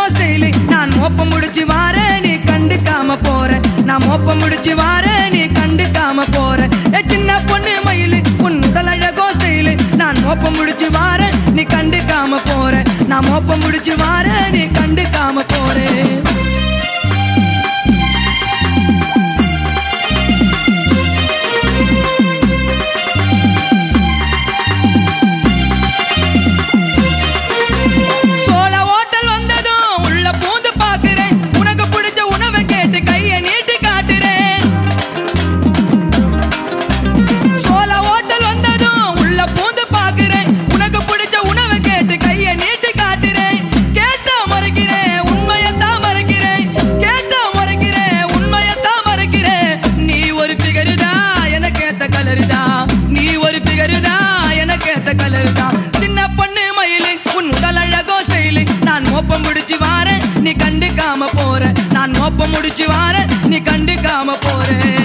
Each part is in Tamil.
ஸ்டைலு நான் மோப்பம் முடிச்சு வாரேன் நீ கண்டுக்காம போற நான் மோப்பம் முடிச்சு வாரேன் நீ கண்டுக்காம போற ஏ சின்ன பொண்ணு மயிலு உன் முதல் அழகோ ஸ்டைலு நான் மோப்பம் முடிச்சு வாரேன் நீ கண்டுக்காம போற நான் மோப்பம் முடிச்சு வாரேன் நீ கண்டுக்காம போறேன் சோள ஹோட்டல் வந்ததும் உள்ள பூந்து பாக்குறேன் உனக்கு பிடிச்ச உணவை கேட்டு கைய நீட்டி காட்டுறேன் சோள ஹோட்டல் வந்ததும் உள்ள பூந்து பாக்குறேன் உனக்கு பிடிச்ச உணவை கேட்டு கைய நீட்டி காட்டுறேன் கேட்டா மறைக்கிறேன் உண்மையத்தான் மறைக்கிறேன் கேட்டா மறைக்கிறேன் உண்மையத்தான் மறைக்கிறேன் நீ ஒரு பிகருதா எனக்கு ஏத்த கலருதா நீ ஒரு பிகருதா எனக்கு ஏத்த கலருதா சின்ன பொண்ணு மயிலு உன் உடல் அழகோ ஸ்டைலு நான் மோப்பம் முடிச்சு வாரேன் நீ கண்டுக்காம போற நான் மோப்பம் முடிச்சு வாரேன் நீ கண்டுக்காம போற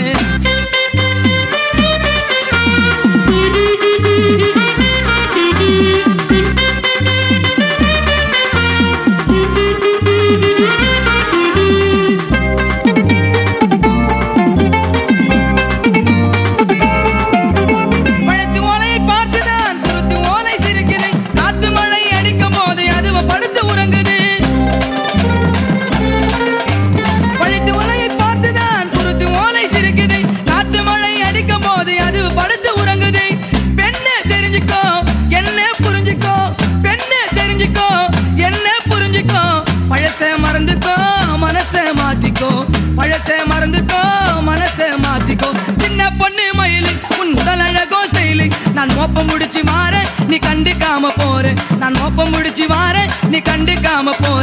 பழுத்து ஓலையை பார்த்துதான் துருத்து ஓலை சிரிக்குது காத்து மழை அடிக்கும் போது அதுவ படுத்து உறங்குது பழுத்து ஓலையை பார்த்துதான் துருத்து ஓலை சிரிக்குது காத்து மழை அடிக்கும் போது அது படுத்து உறங்குது பெண்ணே தெரிஞ்சுக்கோ என்ன புரிஞ்சுக்கோ பெண்ணே தெரிஞ்சுக்கோ என்ன புரிஞ்சுக்கோ பழச மறந்துக்கோ மனச மாத்திக்கோ பழச மறந்துக்கோ மனச மாத்திக்கோ சின்ன பொண்ணு மயிலு உன் உடல் அழகோ ஸ்டைலு நான் மோப்பம் முடிச்சு மாற நீ கண்டுக்காம போற நான் மோப்பம் முடிச்சு வார நீ கண்டுக்காம போற